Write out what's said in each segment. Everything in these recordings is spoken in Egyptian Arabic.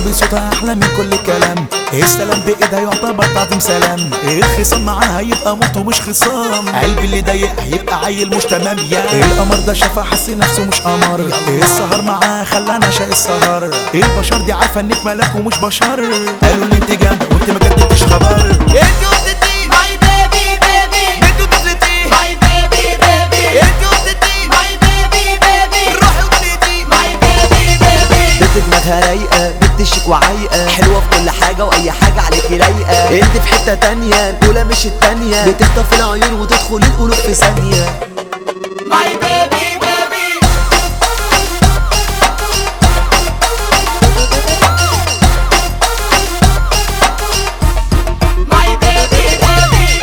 دي صوتها احلى من كل كلام السلام بايدها يعتبر تعظيم سلام الخصام معاها يبقى موت ومش خصام قلبي اللي ضيق هيبقى عيل مش تمام يا القمر ده شافها حس نفسه مش قمر السهر معاها خلانا شاق السهر البشر دي عارفه انك ملاك ومش بشر قالوا لي انت جامده وانت ما جددتش خبر انت وحدتي ماي بيبي بيبي انتوا طفلتي ماي بيبي بيبي انت وحدتي ماي بيبي بيبي روحي ودنيتي ماي بيبي بيبي بنت دماغها رايقة بنت شيك وعايقة حلوة في كل حاجة وأي حاجة عليكي رايقة انت في حتة تانية الأولى مش التانية بتخطف العيون وتدخل القلوب في ثانية ماي بيبي بيبي ماي بيبي بيبي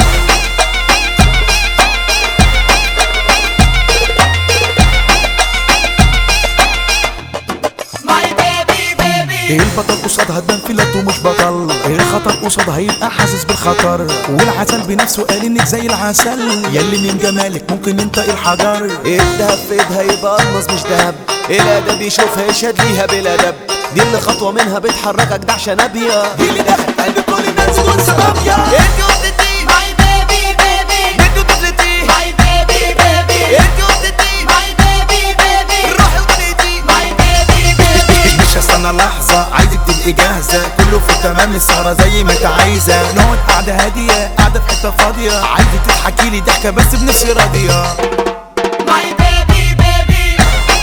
ماي بيبي بيبي البطل قصادها تبان فيلته مش بطل الخطر قصادها يبقى حاسس بالخطر والعسل بنفسه قال انك زي العسل يلي من جمالك ممكن ينطق الحجر الدهب في ايدها يبقى الماس مش دهب الادب يشوفها يشهد ليها بالادب دي اللي خطوة منها بتحركك دعشة نابية دي اللي دخل قلب كل الناس بدون سبب يا انت وحدتي ماي بيبي بيبي انتوا طفلتي ماي بيبي بيبي انت وحدتي ماي بيبي بيبي روحي ودنيتي ماي بيبي بيبي مش هستنى لحظة عايزك تبقي جاهزة كله في التمام السهرة زي ما انت عايزة نقعد قعدة هادية قاعدة في حتة فاضية عايزك تضحكي لي ضحكة بس بنفس راضية ماي بيبي بيبي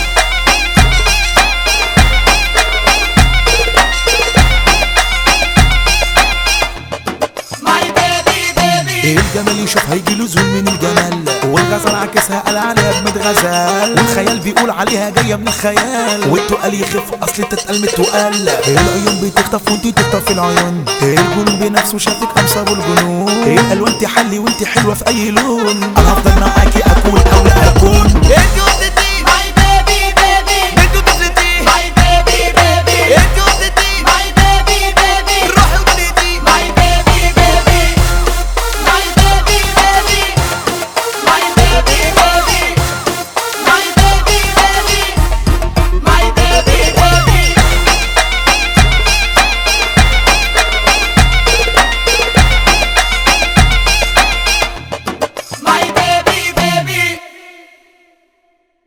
ماي بيبي بيبي الجمال يشوف هيجي له زول من الجمال والغزل عكسها قال عليها اجمد غزال والخيال بيقول عليها جايه من الخيال والتقال يخف اصل تتقل من التقال العيون بتخطف وانت تخطف العيون الجنون بنفسه شافك امصاب الجنون الالوان تحلي وانت حلوه في اي لون انا هفضل معاكي اكون او لا اكون انت